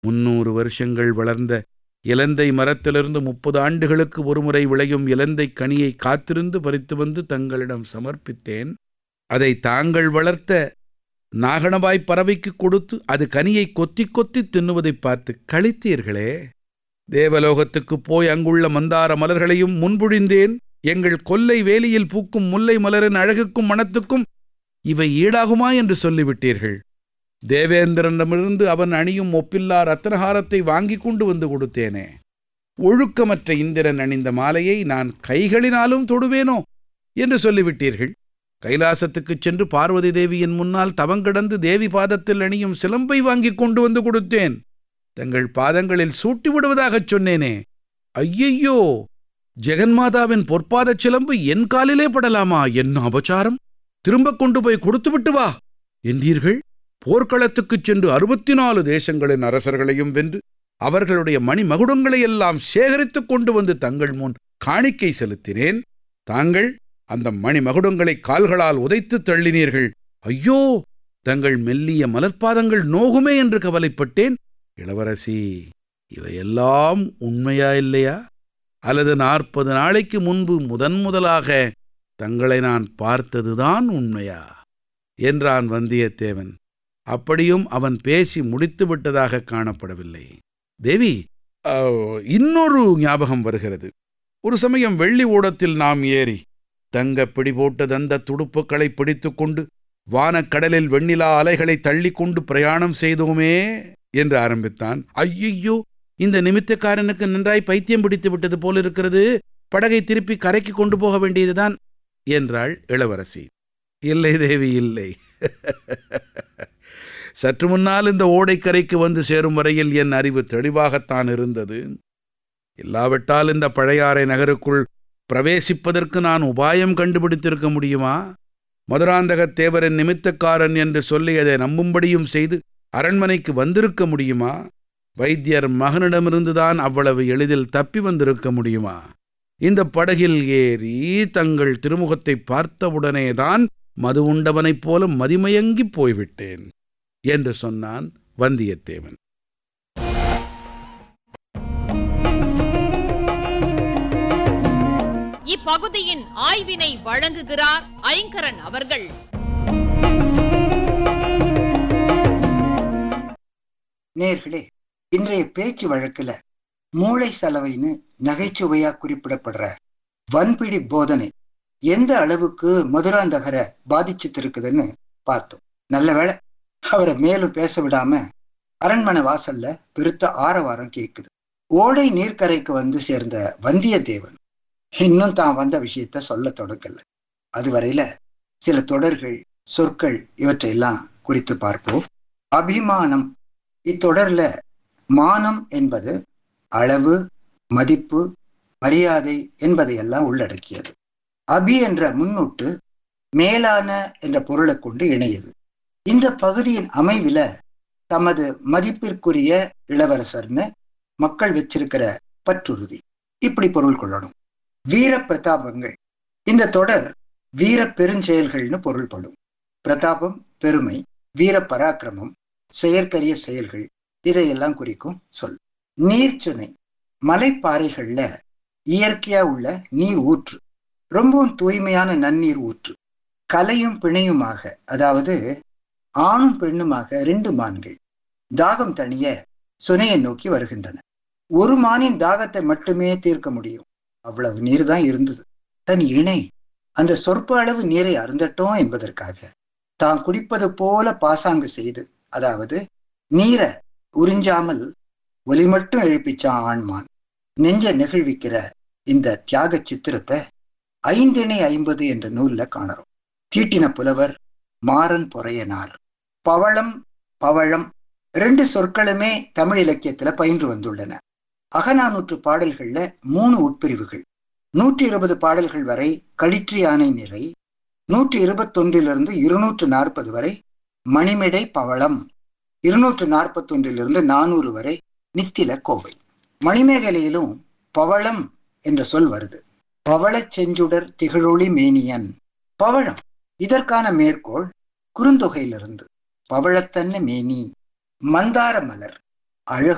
முன்னூறு வருஷங்கள் வளர்ந்த இலந்தை மரத்திலிருந்து முப்பது ஆண்டுகளுக்கு ஒருமுறை விளையும் இலந்தை கனியை காத்திருந்து பறித்து வந்து தங்களிடம் சமர்ப்பித்தேன் அதை தாங்கள் வளர்த்த நாகணவாய் பறவைக்கு கொடுத்து அது கனியை கொத்தி கொத்தி தின்னுவதைப் பார்த்து களித்தீர்களே தேவலோகத்துக்குப் போய் அங்குள்ள மந்தார மலர்களையும் முன்புழிந்தேன் எங்கள் கொல்லை வேலியில் பூக்கும் முல்லை மலரின் அழகுக்கும் மணத்துக்கும் இவை ஈடாகுமா என்று சொல்லிவிட்டீர்கள் தேவேந்திரனிடமிருந்து அவன் அணியும் ஒப்பில்லா ரத்னஹாரத்தை வாங்கி கொண்டு வந்து கொடுத்தேனே ஒழுக்கமற்ற இந்திரன் அணிந்த மாலையை நான் கைகளினாலும் தொடுவேனோ என்று சொல்லிவிட்டீர்கள் கைலாசத்துக்குச் சென்று பார்வதி தேவியின் முன்னால் தவங்கிடந்து தேவி பாதத்தில் அணியும் சிலம்பை வாங்கி கொண்டு வந்து கொடுத்தேன் தங்கள் பாதங்களில் சூட்டி விடுவதாகச் சொன்னேனே ஐயையோ ஜெகன்மாதாவின் பொற்பாதச் சிலம்பு என் காலிலே படலாமா என்ன அபச்சாரம் திரும்ப கொண்டு போய் கொடுத்துவிட்டு வா என்றீர்கள் போர்க்களத்துக்குச் சென்று அறுபத்தி நாலு தேசங்களின் அரசர்களையும் வென்று அவர்களுடைய மணிமகுடங்களை எல்லாம் சேகரித்துக் கொண்டு வந்து தங்கள் முன் காணிக்கை செலுத்தினேன் தாங்கள் அந்த மணிமகுடங்களை கால்களால் உதைத்து தள்ளினீர்கள் ஐயோ தங்கள் மெல்லிய மலர்பாதங்கள் நோகுமே என்று கவலைப்பட்டேன் இளவரசி இவையெல்லாம் உண்மையா இல்லையா அல்லது நாற்பது நாளைக்கு முன்பு முதன் முதலாக தங்களை நான் பார்த்ததுதான் உண்மையா என்றான் வந்தியத்தேவன் அப்படியும் அவன் பேசி முடித்து விட்டதாக காணப்படவில்லை தேவி அஹ், இன்னொரு ஞாபகம் வருகிறது ஒரு சமயம் வெள்ளி ஓடத்தில் நாம் ஏறி தங்க பிடி போட்ட தந்த துடுப்புக்களை பிடித்துக்கொண்டு வானக்கடலில் வெண்ணிலா அலைகளை தள்ளிக்கொண்டு பிரயாணம் செய்தோமே என்று ஆரம்பித்தான் ஐயையோ இந்த நிமித்தக்காரனுக்கு நன்றாய் பைத்தியம் பிடித்து விட்டது போல இருக்கிறது படகை திருப்பி கரைக்கு கொண்டு போக வேண்டியதுதான் என்றாள் இளவரசி இல்லை தேவி இல்லை சற்று முன்னால் இந்த ஓடைக்கரைக்கு வந்து சேரும் வரையில் என் அறிவு தெளிவாகத்தான் இருந்தது இல்லாவிட்டால் இந்த பழையாறை நகருக்குள் பிரவேசிப்பதற்கு நான் உபாயம் கண்டுபிடித்திருக்க முடியுமா மதுராந்தகத் தேவரின் நிமித்தக்காரன் என்று சொல்லி அதை நம்பும்படியும் செய்து அரண்மனைக்கு வந்திருக்க முடியுமா வைத்தியர் மகனிடமிருந்துதான் அவ்வளவு எளிதில் தப்பி வந்திருக்க முடியுமா இந்த படகில் ஏறி தங்கள் திருமுகத்தை பார்த்தவுடனேதான் மது உண்டவனைப் போல மதிமயங்கிப் போய்விட்டேன் என்று சொன்னான் வந்தியத்தேவன் இப்பகுதியின் ஆய்வினை வழங்குகிறார் ஐங்கரன் அவர்கள் நேர்களே இன்றைய பேச்சு வழக்குல மூளை சலவைன்னு நகைச்சுவையா குறிப்பிடப்படுற வன்பிடி போதனை எந்த அளவுக்கு மதுராந்தகரை பாதிச்சிட்டு பார்த்தோம் நல்ல வேளை அவரை மேலும் பேச விடாம அரண்மனை வாசல்ல பெருத்த ஆரவாரம் கேக்குது ஓடை நீர்க்கரைக்கு வந்து சேர்ந்த வந்தியத்தேவன் இன்னும் தான் வந்த விஷயத்த சொல்ல தொடங்கல அதுவரையில சில தொடர்கள் சொற்கள் இவற்றையெல்லாம் குறித்து பார்ப்போம் அபிமானம் இத்தொடர்ல மானம் என்பது அளவு மதிப்பு மரியாதை என்பதையெல்லாம் உள்ளடக்கியது அபி என்ற முன்னொட்டு மேலான என்ற பொருளை கொண்டு இணையது இந்த பகுதியின் அமைவில தமது மதிப்பிற்குரிய இளவரசர்னு மக்கள் வச்சிருக்கிற பற்றுறுதி இப்படி பொருள் கொள்ளணும் வீர பிரதாபங்கள் இந்த தொடர் வீர பெருஞ்செயல்கள்னு பொருள்படும் பிரதாபம் பெருமை வீர பராக்கிரமம் செயற்கரிய செயல்கள் இதையெல்லாம் குறிக்கும் சொல் நீர்ச்சுனை மலைப்பாறைகள்ல இயற்கையா உள்ள நீர் ஊற்று ரொம்பவும் தூய்மையான நன்னீர் ஊற்று கலையும் பிணையுமாக அதாவது ஆணும் பெண்ணுமாக ரெண்டு மான்கள் தாகம் தணிய சுனையை நோக்கி வருகின்றன ஒரு மானின் தாகத்தை மட்டுமே தீர்க்க முடியும் அவ்வளவு நீர் தான் இருந்தது தன் இணை அந்த சொற்ப அளவு நீரை அருந்தட்டும் என்பதற்காக தான் குடிப்பது போல பாசாங்கு செய்து அதாவது நீரை உறிஞ்சாமல் ஒலி மட்டும் எழுப்பிச்சான் ஆண்மான் நெஞ்ச நெகிழ்விக்கிற இந்த தியாக சித்திரத்தை ஐந்திணை ஐம்பது என்ற நூல்ல காணறோம் தீட்டின புலவர் மாறன் பொறையனார் பவளம் பவழம் ரெண்டு சொற்களுமே தமிழ் இலக்கியத்துல பயின்று வந்துள்ளன அகநானூற்று பாடல்கள்ல மூணு உட்பிரிவுகள் நூற்றி இருபது பாடல்கள் வரை களிற்று யானை நிறை நூற்றி இருபத்தொன்றிலிருந்து இருநூற்று நாற்பது வரை மணிமிடை பவளம் இருநூற்று நாற்பத்தொன்றிலிருந்து நானூறு வரை நித்தில கோவை மணிமேகலையிலும் பவளம் என்ற சொல் வருது பவளச் செஞ்சுடர் திகழொளி மேனியன் பவழம் இதற்கான மேற்கோள் குறுந்தொகையிலிருந்து பவழத்தன்ன மேனி மந்தார மலர் அழகு